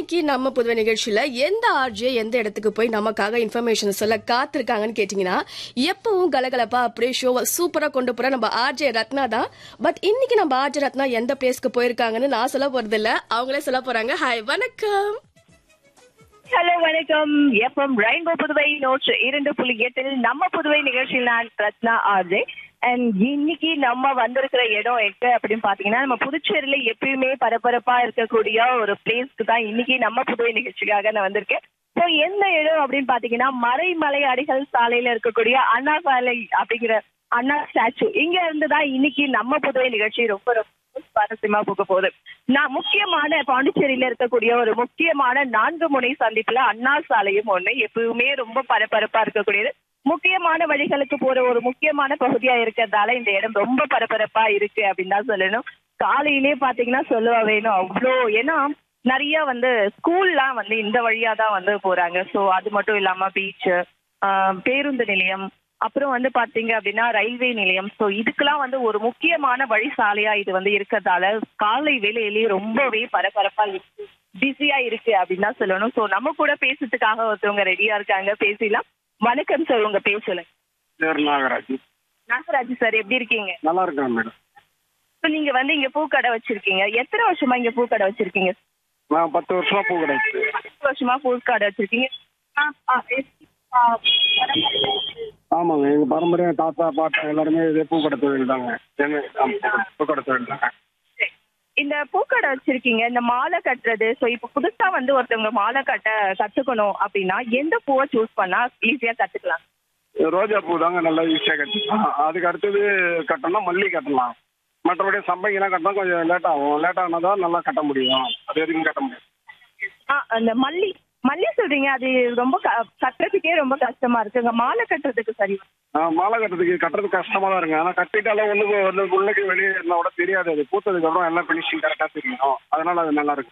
இன்னைக்கு நம்ம புதுவை நிகழ்ச்சியில எந்த ஆர்ஜே எந்த இடத்துக்கு போய் நமக்காக இன்ஃபர்மேஷன் சொல்ல காத்திருக்காங்கன்னு கேட்டீங்கன்னா எப்பவும் கலகலப்பா அப்படியே ஷோவை சூப்பரா கொண்டு போற நம்ம ஆர்ஜே ரத்னா தான் பட் இன்னைக்கு நம்ம ஆர்ஜே ரத்னா எந்த பிளேஸ்க்கு போயிருக்காங்கன்னு நான் சொல்ல போறது இல்ல அவங்களே சொல்ல போறாங்க ஹாய் வணக்கம் ஹலோ வணக்கம் எஃப்எம் ரெயின்போ புதுவை நோட்ஸ் இரண்டு புள்ளி எட்டில் நம்ம புதுவை நிகழ்ச்சியில் நான் ரத்னா ஆர்ஜே அண்ட் இன்னைக்கு நம்ம வந்திருக்கிற இடம் எங்க அப்படின்னு பாத்தீங்கன்னா நம்ம புதுச்சேரியில எப்பயுமே பரபரப்பா இருக்கக்கூடிய ஒரு பிளேஸ்க்கு தான் இன்னைக்கு நம்ம புதுவை நிகழ்ச்சிக்காக நான் வந்திருக்கேன் ஸோ எந்த இடம் அப்படின்னு பாத்தீங்கன்னா மறைமலை அடிகள் சாலையில இருக்கக்கூடிய அண்ணா சாலை அப்படிங்கிற அண்ணா ஸ்டாச்சு இங்க இருந்து தான் இன்னைக்கு நம்ம புதுவை நிகழ்ச்சி ரொம்ப ரொம்ப சுவாரஸ்யமா போக போகுது நான் முக்கியமான பாண்டிச்சேரியில இருக்கக்கூடிய ஒரு முக்கியமான நான்கு முனை சந்திப்புல அண்ணா சாலையும் ஒண்ணு எப்பவுமே ரொம்ப பரபரப்பா இருக்கக்கூடியது முக்கியமான வழிகளுக்கு போற ஒரு முக்கியமான பகுதியா இருக்கிறதால இந்த இடம் ரொம்ப பரபரப்பா இருக்கு அப்படின்னு தான் சொல்லணும் காலையிலே பாத்தீங்கன்னா சொல்லுவா வேணும் அவ்வளோ ஏன்னா நிறைய வந்து ஸ்கூல்லாம் வந்து இந்த வழியா தான் வந்து போறாங்க சோ அது மட்டும் இல்லாம பீச் பேருந்து நிலையம் அப்புறம் வந்து பாத்தீங்க அப்படின்னா ரயில்வே நிலையம் சோ இதுக்கெல்லாம் வந்து ஒரு முக்கியமான வழி சாலையா இது வந்து இருக்கிறதால காலை வேலையிலேயே ரொம்பவே பரபரப்பா இருக்கு பிஸியா இருக்கு அப்படின்னு தான் சொல்லணும் சோ நம்ம கூட பேசுறதுக்காக ஒருத்தவங்க ரெடியா இருக்காங்க பேசலாம் வணக்கம் சார் உங்க பேசல பேர் நாகராஜ் நாகராஜ் சார் எப்படி இருக்கீங்க நல்லா இருக்கேன் மேடம் So, நீங்க வந்து இங்க பூக்கடை வச்சிருக்கீங்க எத்தனை வருஷமா இங்க பூக்கடை வச்சிருக்கீங்க நான் பத்து வருஷமா பூ கடை வச்சிருக்கேன். பத்து வருஷமா பூக்கடை வச்சிருக்கீங்க ஆ, ஆ, எஸ்- ஆ, ஆமாங்க எங்க பாரம்பரிய தாத்தா பாட்டா எல்லாருமே இதே பூ கடை தொழில் தாங்க எங்க ஆமா, பூ கடை தொழில் தாங்க சரி. இந்த பூக்கடை வச்சிருக்கீங்க இந்த மாலை கட்டுறது ஸோ இப்போ புதுசா வந்து ஒருத்தவங்க மாலை கட்ட கத்துக்கணும் அப்படின்னா எந்த பூவை சூஸ் பண்ணா ஈஸியா கத்துக்கலாம் ரோஜா பூ தாங்க நல்லா ஈஸியாக கட்டலாம் அதுக்கு அடுத்தது கட்டணும்னா மல்லி கட்டலாம் மற்றபடி சம்பைக்கெல்லாம் கட்டினா கொஞ்சம் லேட் ஆகும் லேட் ஆனால் தான் நல்லா கட்ட முடியும் அது வரைக்கும் கட்ட முடியும் ஆ அந்த மல்லி மல்லி சொல்றீங்க அது ரொம்ப க- கட்டுறதுக்கே ரொம்ப கஷ்டமா இருக்குங்க மாலை கட்டுறதுக்கு சரி ஆ, மாலை கட்டுறதுக்கு கட்டுறது கஷ்டமா தான் இருங்க ஆனால் கட்டிட்டாலும் ஒன்றுக்கு ஒன்று உள்ளுக்கு வெளியே இருந்தால் கூட தெரியாது அது பூத்ததுக்கு அப்புறம் எல்லாம் ஃபினிஷிங் கரெக்டாக தெரியும் அதனால அது நல்லா இருக்கு